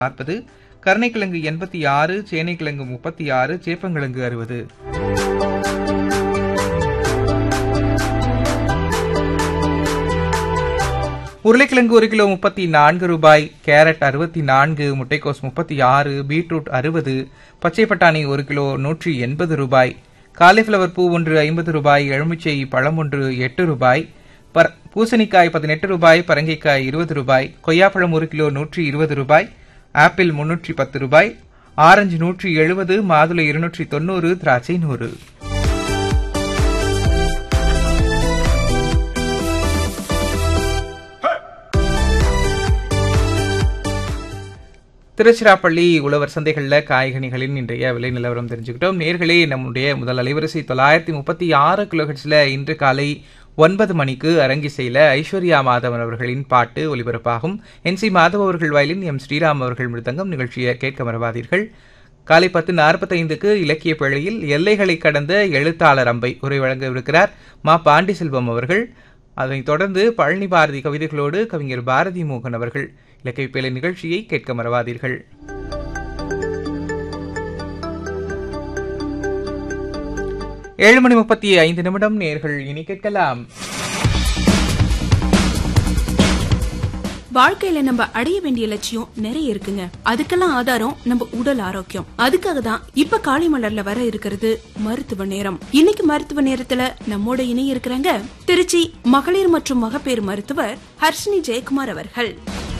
நாற்பது கருணைக்கிழங்கு எண்பத்தி ஆறு சேனைக்கிழங்கு முப்பத்தி ஆறு சேப்பங்கிழங்கு அறுபது உருளைக்கிழங்கு ஒரு கிலோ முப்பத்தி நான்கு ரூபாய் கேரட் அறுபத்தி நான்கு முட்டைக்கோஸ் முப்பத்தி ஆறு பீட்ரூட் அறுபது பச்சை பட்டாணி ஒரு கிலோ நூற்றி எண்பது ரூபாய் காலிஃபிளவர் பூ ஒன்று ஐம்பது ரூபாய் எலுமிச்சை பழம் ஒன்று எட்டு ரூபாய் பர- பூசணிக்காய் பதினெட்டு ரூபாய் பரங்கிக்காய் இருபது ரூபாய் கொய்யாப்பழம் ஒரு கிலோ நூற்றி இருபது ரூபாய் ஆப்பிள் முன்னூற்றி பத்து ரூபாய் ஆரஞ்சு நூற்றி எழுபது மாதுளை இருநூற்றி தொண்ணூறு திராட்சை நூறு திருச்சிராப்பள்ளி உழவர் சந்தைகளில் காய்கனிகளின் இன்றைய விலை நிலவரம் தெரிஞ்சுக்கிட்டோம் நேர்களே நம்முடைய முதல் அலைவரிசை தொள்ளாயிரத்தி முப்பத்தி ஆறு கிலோஹெட்ஸில் இன்று காலை ஒன்பது மணிக்கு அரங்கிசையில் ஐஸ்வர்யா மாதவன் அவர்களின் பாட்டு ஒலிபரப்பாகும் என் சி மாதவ் அவர்கள் வயலின் எம் ஸ்ரீராம் அவர்கள் மிருதங்கம் நிகழ்ச்சியை கேட்க மறவாதீர்கள் காலை பத்து நாற்பத்தைந்துக்கு இலக்கிய பிழையில் எல்லைகளை கடந்த எழுத்தாளர் அம்பை உரை வழங்கவிருக்கிறார் மா பாண்டிசெல்வம் அவர்கள் அதனைத் தொடர்ந்து பழனி பாரதி கவிதைகளோடு கவிஞர் பாரதி மோகன் அவர்கள் இலக்கிய பேழை நிகழ்ச்சியை கேட்க மறவாதீர்கள் ஏழு மணி முப்பத்தி ஐந்து நிமிடம் நேர்கள் இனி கேட்கலாம் வாழ்க்கையில நம்ம அடைய வேண்டிய லட்சியம் நிறைய இருக்குங்க அதுக்கெல்லாம் ஆதாரம் நம்ம உடல் ஆரோக்கியம் அதுக்காக தான் இப்ப காளிமலர்ல வர இருக்கிறது மருத்துவ நேரம் இன்னைக்கு மருத்துவ நேரத்துல நம்மோட இணைய இருக்கிறாங்க திருச்சி மகளிர் மற்றும் மகப்பேறு மருத்துவர் ஹர்ஷினி ஜெயக்குமார் அவர்கள்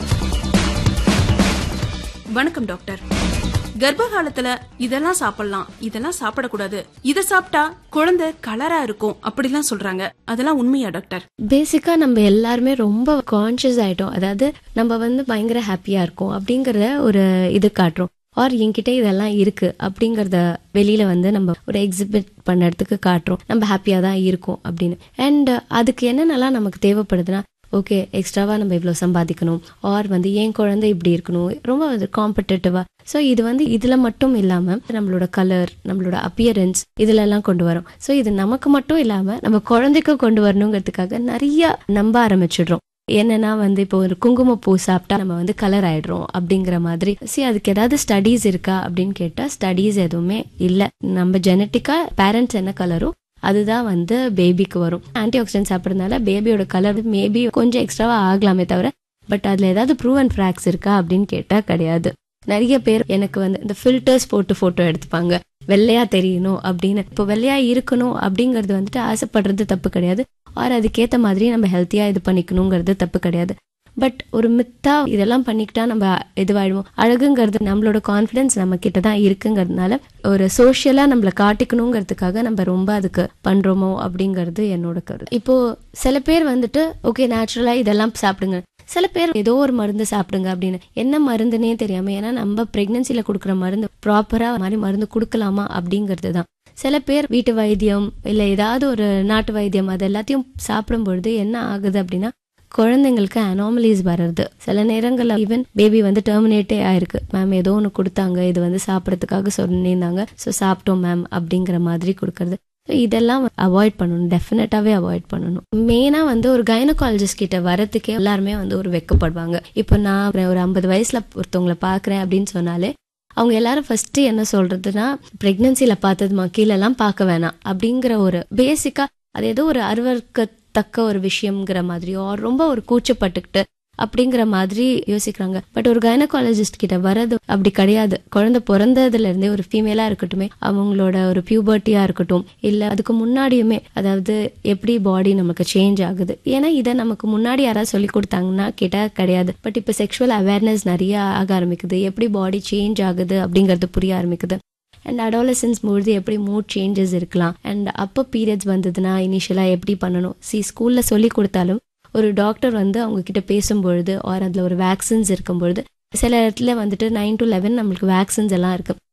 வணக்கம் டாக்டர் கர்ப்ப காலத்துல இதெல்லாம் சாப்பிடலாம் இதெல்லாம் சாப்பிடக்கூடாது இத சாப்பிட்டா குழந்தை கலரா இருக்கும் அப்படிலாம் சொல்றாங்க அதெல்லாம் உண்மையா டாக்டர் பேசிக்கா நம்ம எல்லாருமே ரொம்ப கான்ஷியஸ் ஆயிட்டோம் அதாவது நம்ம வந்து பயங்கர ஹாப்பியா இருக்கோம் அப்படிங்கறத ஒரு இது காட்டுறோம் ஆர் என்கிட்ட இதெல்லாம் இருக்கு அப்படிங்கறத வெளியில வந்து நம்ம ஒரு எக்ஸிபிட் பண்ணறதுக்கு காட்டுறோம் நம்ம ஹாப்பியா தான் இருக்கோம் அப்படின்னு அண்ட் அதுக்கு என்னென்னலாம் நமக்கு தேவைப்படுதுன்னா ஓகே எக்ஸ்ட்ராவா நம்ம இவ்வளோ சம்பாதிக்கணும் ஆர் வந்து என் குழந்தை இப்படி இருக்கணும் ரொம்ப வந்து காம்படேட்டிவா ஸோ இது வந்து இதுல மட்டும் இல்லாம நம்மளோட கலர் நம்மளோட அப்பியரன்ஸ் இதுல எல்லாம் கொண்டு வரோம் ஸோ இது நமக்கு மட்டும் இல்லாம நம்ம குழந்தைக்கும் கொண்டு வரணுங்கிறதுக்காக நிறைய நம்ப ஆரம்பிச்சிடுறோம் என்னன்னா வந்து இப்போ ஒரு குங்குமப்பூ சாப்பிட்டா நம்ம வந்து கலர் ஆயிடுறோம் அப்படிங்கிற மாதிரி சரி அதுக்கு ஏதாவது ஸ்டடீஸ் இருக்கா அப்படின்னு கேட்டா ஸ்டடீஸ் எதுவுமே இல்லை நம்ம ஜெனட்டிக்கா பேரண்ட்ஸ் என்ன கலரோ அதுதான் வந்து பேபிக்கு வரும் ஆன்டி ஆக்சிடென்ட் சாப்பிட்றதுனால பேபியோட கலர் மேபி கொஞ்சம் எக்ஸ்ட்ராவா ஆகலாமே தவிர பட் அதுல ஏதாவது ப்ரூவ் அண்ட் ஃப்ராக்ஸ் இருக்கா அப்படின்னு கேட்டா கிடையாது நிறைய பேர் எனக்கு வந்து இந்த ஃபில்டர்ஸ் போட்டு போட்டோ எடுத்துப்பாங்க வெள்ளையா தெரியணும் அப்படின்னு இப்போ வெள்ளையா இருக்கணும் அப்படிங்கிறது வந்துட்டு ஆசைப்படுறது தப்பு கிடையாது ஆர் அதுக்கேத்த மாதிரி நம்ம ஹெல்த்தியா இது பண்ணிக்கணுங்கிறது தப்பு கிடையாது பட் ஒரு மித்தா இதெல்லாம் பண்ணிக்கிட்டா நம்ம இதுவாயிடுவோம் அழகுங்கிறது நம்மளோட கான்ஃபிடன்ஸ் நம்ம கிட்ட தான் இருக்குங்கிறதுனால ஒரு சோஷியலா நம்மள காட்டிக்கணுங்கிறதுக்காக நம்ம ரொம்ப அதுக்கு பண்றோமோ அப்படிங்கிறது என்னோட கருத்து இப்போ சில பேர் வந்துட்டு ஓகே நேச்சுரலா இதெல்லாம் சாப்பிடுங்க சில பேர் ஏதோ ஒரு மருந்து சாப்பிடுங்க அப்படின்னு என்ன மருந்துனே தெரியாம ஏன்னா நம்ம பிரெக்னன்சில கொடுக்குற மருந்து ப்ராப்பரா மாதிரி மருந்து கொடுக்கலாமா அப்படிங்கிறது தான் சில பேர் வீட்டு வைத்தியம் இல்ல ஏதாவது ஒரு நாட்டு வைத்தியம் அது எல்லாத்தையும் சாப்பிடும் பொழுது என்ன ஆகுது அப்படின்னா குழந்தைங்களுக்கு அனாமலிஸ் வர்றது சில நேரங்கள்ல ஈவன் பேபி வந்து டெர்மினேட்டே ஆயிருக்கு மேம் ஏதோ ஒன்று கொடுத்தாங்க இது வந்து சாப்பிட்றதுக்காக சொல்லியிருந்தாங்க ஸோ சாப்பிட்டோம் மேம் அப்படிங்கிற மாதிரி கொடுக்கறது So இதெல்லாம் அவாய்ட் பண்ணணும் டெஃபினட்டாவே அவாய்ட் பண்ணணும் மெயினா வந்து ஒரு கைனகாலஜிஸ்ட் கிட்ட வரதுக்கே எல்லாருமே வந்து ஒரு வெக்கப்படுவாங்க இப்போ நான் ஒரு ஐம்பது வயசுல ஒருத்தவங்களை பாக்குறேன் அப்படின்னு சொன்னாலே அவங்க எல்லாரும் ஃபர்ஸ்ட் என்ன சொல்றதுன்னா பிரெக்னன்சில பார்த்ததுமா கீழெல்லாம் பார்க்க வேணாம் அப்படிங்கிற ஒரு பேசிக்கா அது ஏதோ ஒரு அருவருக்கத்தக்க ஒரு விஷயம்ங்கிற மாதிரியோ or ரொம்ப ஒரு கூச்சப்பட்டுக்கிட்டு அப்படிங்கிற மாதிரி யோசிக்கிறாங்க பட் ஒரு கைனகாலஜிஸ்ட் கிட்ட வர்றது அப்படி கிடையாது குழந்தை பிறந்ததுல இருந்தே ஒரு ஃபீமேலா இருக்கட்டுமே அவங்களோட ஒரு பியூபர்ட்டியா இருக்கட்டும் இல்ல அதுக்கு முன்னாடியுமே அதாவது எப்படி பாடி நமக்கு சேஞ்ச் ஆகுது ஏன்னா இதை நமக்கு முன்னாடி யாராவது சொல்லி கொடுத்தாங்கன்னா கேட்டா கிடையாது பட் இப்ப செக்ஷுவல் அவேர்னஸ் நிறைய ஆக ஆரம்பிக்குது எப்படி பாடி சேஞ்ச் ஆகுது அப்படிங்கறது புரிய ஆரம்பிக்குது அண்ட் அடாலசன்ஸ் பொழுது எப்படி மூட் சேஞ்சஸ் இருக்கலாம் அண்ட் அப்போ பீரியட்ஸ் வந்ததுன்னா இனிஷியலா எப்படி பண்ணணும் சி ஸ்கூல்ல சொல்லி கொடுத்தாலும் ஒரு டாக்டர் வந்து அவங்க கிட்ட பேசும்பொழுது ஆர் அதுல ஒரு வேக்சின்ஸ் இருக்கும்பொழுது சில இடத்துல வந்துட்டு நைன் டு லெவன் நம்மளுக்கு வேக்சின்ஸ் எல்லாம் இருக்கு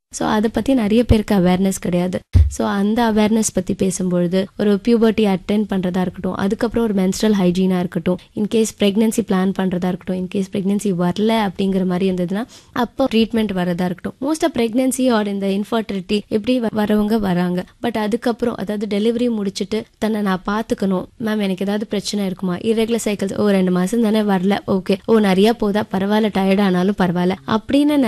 ஸோ அதை பற்றி நிறைய பேருக்கு அவேர்னஸ் கிடையாது ஸோ அந்த அவேர்னஸ் பற்றி பேசும்பொழுது ஒரு பியூபர்ட்டி அட்டென்ட் பண்ணுறதா இருக்கட்டும் அதுக்கப்புறம் ஒரு மென்ஸ்ட்ரல் ஹைஜீனாக இருக்கட்டும் இன்கேஸ் ப்ரெக்னன்சி பிளான் பண்ணுறதா இருக்கட்டும் இன்கேஸ் ப்ரெக்னன்சி வரல அப்படிங்கிற மாதிரி இருந்ததுன்னா அப்போ ட்ரீட்மெண்ட் வரதா இருக்கட்டும் மோஸ்ட் ஆஃப் ப்ரெக்னன்சி ஆர் இந்த இன்ஃபர்டிலிட்டி எப்படி வ- வரவங்க வராங்க பட் அதுக்கப்புறம் அதாவது டெலிவரி முடிச்சுட்டு தன்னை நான் பார்த்துக்கணும் மேம் எனக்கு ஏதாவது பிரச்சனை இருக்குமா irregular சைக்கிள்ஸ் ஓ ரெண்டு மாதம் தானே வரல ஓகே ஓ நிறைய போதா பரவாயில்ல டயர்ட் ஆனாலும் பரவாயில்ல அப்படின்னு